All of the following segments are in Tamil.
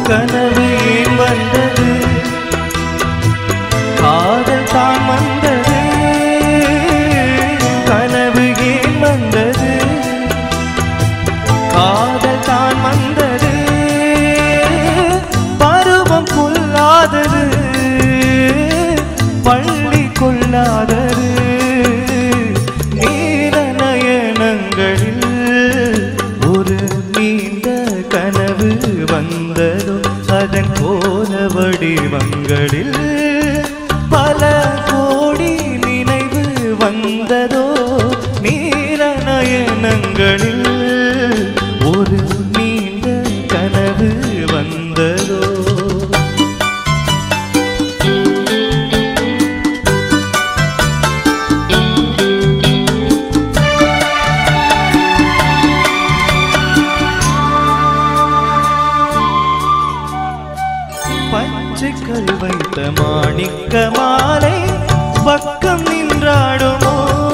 கனவு ஏன் வந்தது காதல் தான் வந்தது கனவு ஏன் வந்தது காதல் தான் வந்தது பருவம் கொள்ளாதது பள்ளி கொள்ளாதது நீல நயனங்களில் ஒரு நீண்ட கனவு வந்ததோ அதன் கோல வடிவங்களில் பல கோடி நினைவு வந்ததோ நீல நயனங்களில் ஒரு நீண்ட கனவு வந்ததோ பச்சைக்கல் வைத்த மாணிக்க மாலை பக்கம் நின்றாடுமோ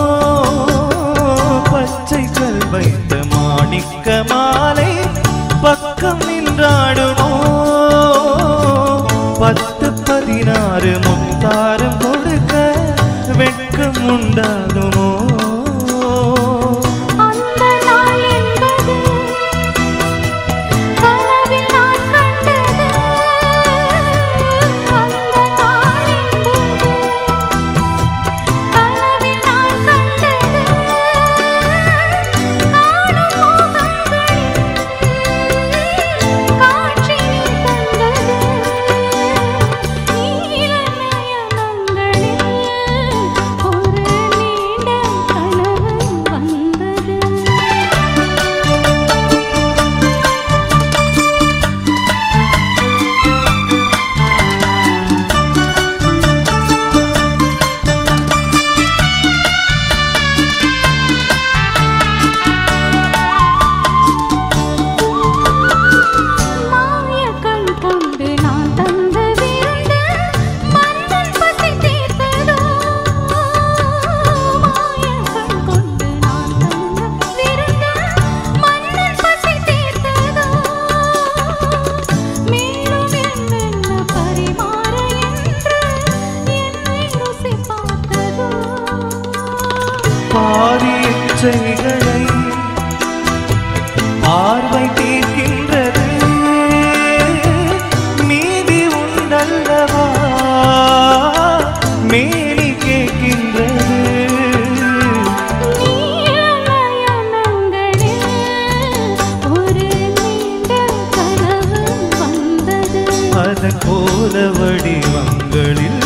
பச்சைக்கல் வைத்த மாணிக்க மாலை பக்கம் நின்றாடுமோ பத்து பதினாறு முத்தாரம் கொடுக்க வெட்கம் உண்டாகுமோ அந்த நாள் என்பது கனவில் நான் கண்டது அந்த நாள் என்பது கனவில் நான் கண்டது காணும் மோகங்களில் காட்சி நீ தந்தது நீல நயனங்களில் ஒரு நீண்ட கனவு வந்தது மாயக்கண் கொண்டு நான் தந்த விருந்து மன்னன் பசி தீர்த்ததோ மாயக்கண் கொண்டு நான் தந்த விருந்து மன்னன் பசி தீர்த்ததோ மேலும் என்னென்ன பரிமாற என்று என்னை ருசி பார்த்ததோ பாதி இச்சைகளை பார்வை தீர்க்கின்றது மீதி உண்டல்லவா மேனி கேட்கின்றது நீலநயனங்களில் ஒரு நீண்ட கனவு வந்தது அதன் கோல வடிவங்களில்